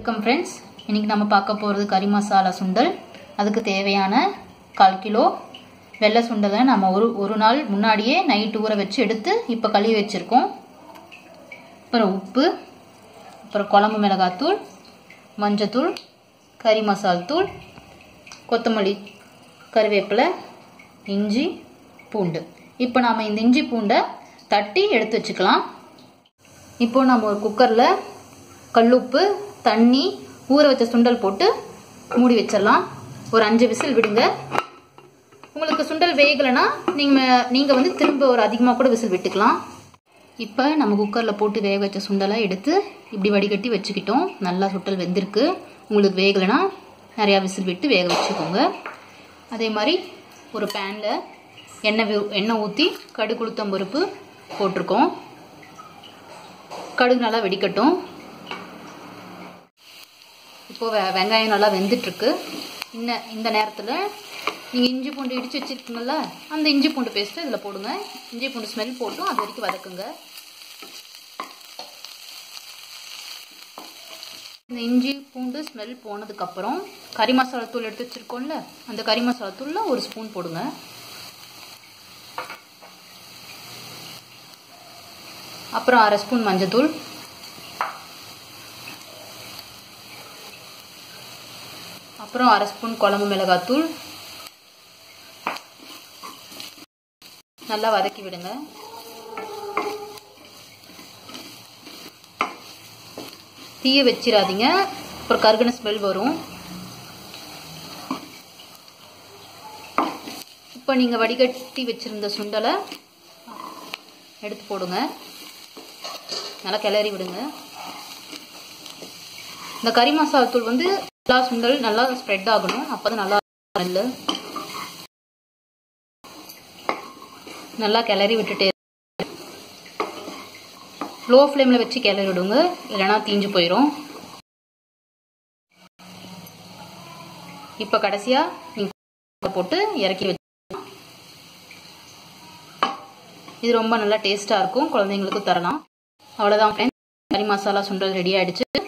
welcome friends இன்னைக்கு நம்ம பார்க்க போகிறது கறி மசாலா சுண்டல் அதுக்கு தேவையான கால் கிலோ வெள்ளை சுண்டலை நம்ம ஒரு ஒரு நாள் முன்னாடியே நைட்டு ஊற வச்சு எடுத்து இப்போ கழுவி வச்சுருக்கோம் அப்புறம் உப்பு அப்புறம் குழம்பு மிளகாத்தூள் மஞ்சத்தூள் கறி மசால் தூள் கொத்தமல்லி கருவேப்பிலை இஞ்சி பூண்டு இப்போ நாம் இந்த இஞ்சி பூண்டை தட்டி எடுத்து வச்சுக்கலாம் இப்போ நம்ம ஒரு குக்கரில் கல்லுப்பு தண்ணி ஊற வச்ச சுண்டல் போட்டு மூடி வச்சிடலாம் ஒரு அஞ்சு விசில் விடுங்க உங்களுக்கு சுண்டல் வேகலைன்னா நீங்கள் நீங்கள் வந்து திரும்ப ஒரு அதிகமாக கூட விசில் விட்டுக்கலாம் இப்போ நம்ம குக்கரில் போட்டு வேக வச்ச சுண்டலை எடுத்து இப்படி வடிகட்டி வச்சுக்கிட்டோம் நல்லா சுண்டல் வெந்திருக்கு உங்களுக்கு வேகலைன்னா நிறையா விசில் விட்டு வேக வச்சுக்கோங்க அதே மாதிரி ஒரு பேனில் எண்ணெய் வி- எண்ணெய் ஊற்றி கடுகு உளுத்தம் பருப்பு போட்டிருக்கோம் கடுகு நல்லா வெடிக்கட்டும் இப்போ வெ வெங்காயம் நல்லா வெந்துட்டுருக்கு இந்த இந்த நேரத்தில் நீங்கள் இஞ்சி பூண்டு இடித்து வச்சுருக்கீங்கல்ல அந்த இஞ்சி பூண்டு பேஸ்ட்டு இதில் போடுங்க இஞ்சி பூண்டு ஸ்மெல் போட்டும் அது வரைக்கும் வதக்குங்க இந்த இஞ்சி பூண்டு ஸ்மெல் போனதுக்கப்புறம் கறி மசாலா தூள் எடுத்து வச்சுருக்கோம்ல அந்த கறி மசாலா தூளில் ஒரு ஸ்பூன் போடுங்க அப்புறம் அரை ஸ்பூன் மஞ்சத்தூள் அப்புறம் அரை ஸ்பூன் குழம்பு மிளகாத்தூள் நல்லா வதக்கி விடுங்க தீய வச்சிடாதீங்க அப்புறம் கருகின ஸ்மெல் வரும் இப்போ நீங்கள் வடிகட்டி வச்சிருந்த சுண்டலை எடுத்து போடுங்க நல்லா கிளறி விடுங்க இந்த கறி மசாலா தூள் வந்து எல்லா சுண்டல் நல்லா ஸ்ப்ரெட் ஆகணும் அப்பதான் நல்லா ஸ்மெல்லு நல்லா கிளறி விட்டுட்டே லோ ஃப்ளேமில் வச்சு கிளறி விடுங்க இல்லைன்னா தீஞ்சு போயிடும் இப்போ கடைசியாக நீங்கள் போட்டு இறக்கி வச்சு இது ரொம்ப நல்லா டேஸ்ட்டாக இருக்கும் குழந்தைங்களுக்கும் தரலாம் அவ்வளோதான் ஃப்ரெண்ட்ஸ் கறி மசாலா சுண்டல் ரெடி ஆயிடுச்சு